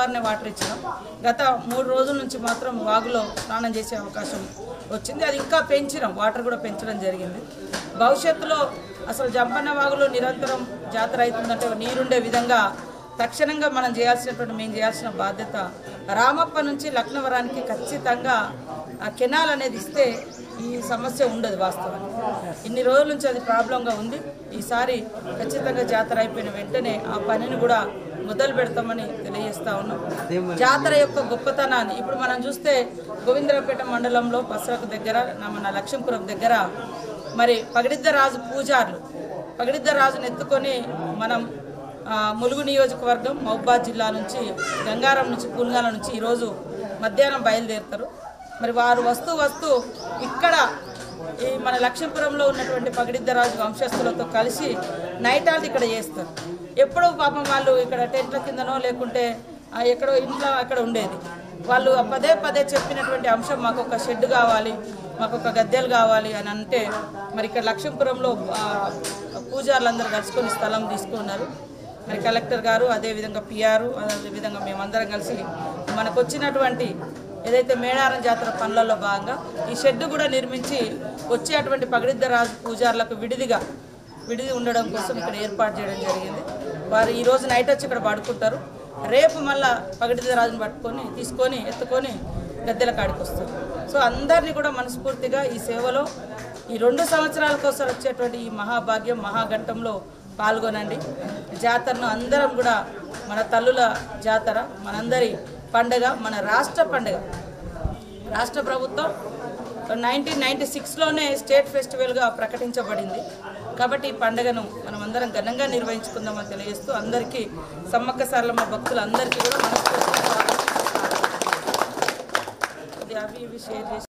తెల్లవారినే water ఇచ్చినాం గత మూడు రోజుల నుంచి మాత్రం వాగులో స్నానం చేసే అవకాశం వచ్చింది అది ఇంకా పెంచినాం వాటర్ కూడా పెంచడం జరిగింది భవిష్యత్తులో అసలు జంపన్న వాగులో నిరంతరం జాతర అవుతుందంటే నీరుండే విధంగా తక్షణంగా మనం చేయాల్సినటువంటి మేము చేయాల్సిన బాధ్యత రామప్ప నుంచి లక్నవరానికి ఖచ్చితంగా ఆ కెనాల్ అనేది ఇస్తే ఈ సమస్య ఉండదు వాస్తవానికి ఇన్ని రోజుల నుంచి అది ప్రాబ్లంగా ఉంది ఈసారి ఖచ్చితంగా జాతర అయిపోయిన వెంటనే ఆ పనిని కూడా మొదలు పెడతామని తెలియజేస్తా ఉన్నాం జాతర యొక్క గొప్పతనాన్ని ఇప్పుడు మనం చూస్తే గోవిందరాపేట మండలంలో పసరకు దగ్గర నా- మన లక్ష్మీపురం దగ్గర మరి పగడిద్ద రాజు పూజార్లు పగడిద్ద రాజును ఎత్తుకొని మనం ఆ, ములుగు నియోజకవర్గం మహబాద్ జిల్లా నుంచి గంగారం నుంచి పుల్గాల నుంచి ఈరోజు మధ్యాహ్నం బయలుదేరుతారు మరి వారు వస్తూ వస్తూ ఇక్కడ ఈ మన లక్ష్మీపురంలో ఉన్నటువంటి పగిడిద్దరాజు వంశస్థులతో కలిసి నైట్ ఆల్ట్ ఇక్కడ చేస్తారు ఎప్పుడో పాపం వాళ్ళు ఇక్కడ టెంట్ల కిందనో లేకుంటే ఆ, ఎక్కడో ఇంట్లో అక్కడ ఉండేది వాళ్ళు పదే పదే చెప్పినటువంటి అంశం మాకు ఒక షెడ్ కావాలి మాకు ఒక గద్దెలు కావాలి అని అంటే మరి ఇక్కడ లక్ష్మీపురంలో ఆ, పూజారులందరూ కలుసుకొని స్థలం తీసుకున్నారు మరి కలెక్టర్ గారు అదేవిధంగా పిఆర్ అదేవిధంగా మేమందరం కలిసి మనకు వచ్చినటువంటి ఏదైతే మేడారం జాతర పనులలో భాగంగా ఈ షెడ్ కూడా నిర్మించి వచ్చే అటువంటి పగడిద్ద రాజు పూజారులకు విడిదిగా విడిది ఉండడం కోసం ఇక్కడ ఏర్పాటు చేయడం జరిగింది వారు ఈ రోజు నైట్ వచ్చి ఇక్కడ పడుకుంటారు రేపు మళ్ళా పగడిద్ద రాజుని పట్టుకొని తీసుకొని ఎత్తుకొని గద్దెల కాడికి వస్తారు సో అందరినీ కూడా మనస్ఫూర్తిగా ఈ సేవలో ఈ రెండు సంవత్సరాలకోసం వచ్చేటువంటి ఈ మహాభాగ్యం మహాఘట్టంలో పాల్గొనండి జాతరను అందరం కూడా మన తల్లుల జాతర మనందరి పండగ మన రాష్ట్ర పండగ రాష్ట్ర ప్రభుత్వం నైన్టీన్ నైంటీ సిక్స్లోనే స్టేట్ ఫెస్టివల్గా ప్రకటించబడింది కాబట్టి ఈ పండుగను మనం అందరం ఘనంగా నిర్వహించుకుందామని తెలియజేస్తూ అందరికీ సమ్మక్క సారలమ్మ భక్తులందరికీ కూడా మనస్ఫూర్తిగా స్వాగతం. ఇది అవి ఇవి షేర్ చేసి